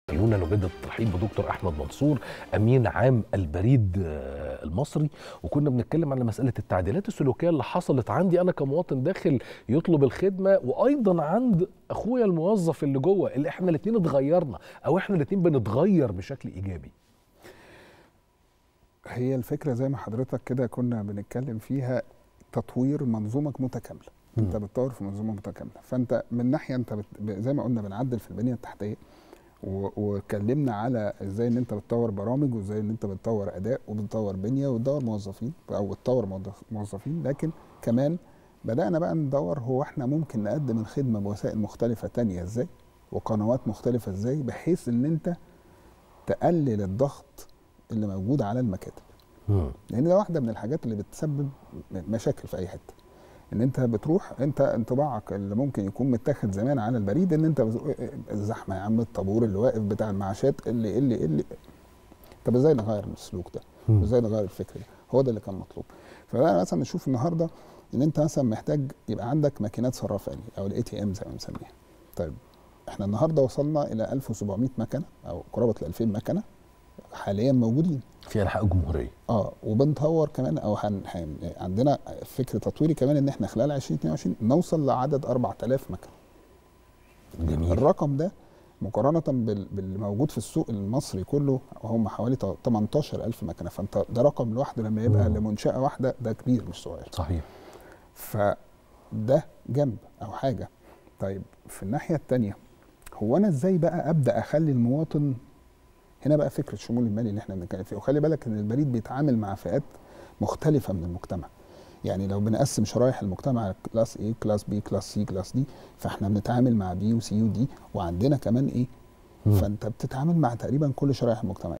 خلونا نجدد الترحيب بدكتور احمد منصور امين عام البريد آه، المصري وكنا بنتكلم على مساله التعديلات السلوكيه اللي حصلت عندي انا كمواطن داخل يطلب الخدمه وايضا عند اخويا الموظف اللي جوه اللي احنا الاثنين اتغيرنا او احنا الاثنين بنتغير بشكل ايجابي هي الفكره زي ما حضرتك كده كنا بنتكلم فيها تطوير منظومه متكامله مم. انت بتطور في منظومه متكامله فانت من ناحيه انت بت... ب- زي ما قلنا بنعدل في البنيه التحتيه و- واتكلمنا على ازاي ان انت بتطور برامج وازاي ان انت بتطور اداء وبتطور بنيه وبتطور موظفين او بتطور موظف- موظفين لكن كمان بدانا بقى ندور هو احنا ممكن نقدم الخدمه بوسائل مختلفه تانية ازاي وقنوات مختلفه ازاي بحيث ان انت تقلل الضغط اللي موجود على المكاتب مم. لان ده واحده من الحاجات اللي بتسبب مشاكل في اي حته ان انت بتروح انت انطباعك اللي ممكن يكون متاخد زمان على البريد ان انت بز- الزحمه يا عم الطابور اللي واقف بتاع المعاشات اللي اللي اللي طب ازاي نغير السلوك ده؟ مم. ازاي نغير الفكر ده؟ هو ده اللي كان مطلوب فبقى مثلا نشوف النهارده ان انت مثلا محتاج يبقى عندك ماكينات صراف آلي او الاي تي ام زي ما بنسميها طيب احنا النهارده وصلنا الى 1700 مكنه او قرابه ال 2000 مكنه حاليا موجودين في انحاء الجمهوريه اه وبنطور كمان او هن هن عندنا فكر تطويري كمان ان احنا خلال 2022 نوصل لعدد 4000 مكنه جميل الرقم ده مقارنه بال- باللي موجود في السوق المصري كله هم حوالي 18000 مكنه فانت ده رقم لوحده لما يبقى مم. لمنشاه واحده ده كبير مش صغير صحيح فده جنب او حاجه طيب في الناحيه الثانيه هو انا ازاي بقى ابدا اخلي المواطن هنا بقى فكره الشمول المالي اللي احنا بنتكلم فيه وخلي بالك ان البريد بيتعامل مع فئات مختلفه من المجتمع يعني لو بنقسم شرايح المجتمع كلاس A كلاس B كلاس C كلاس D فاحنا بنتعامل مع B وسي ودي وعندنا كمان ايه مم. فانت بتتعامل مع تقريبا كل شرائح المجتمع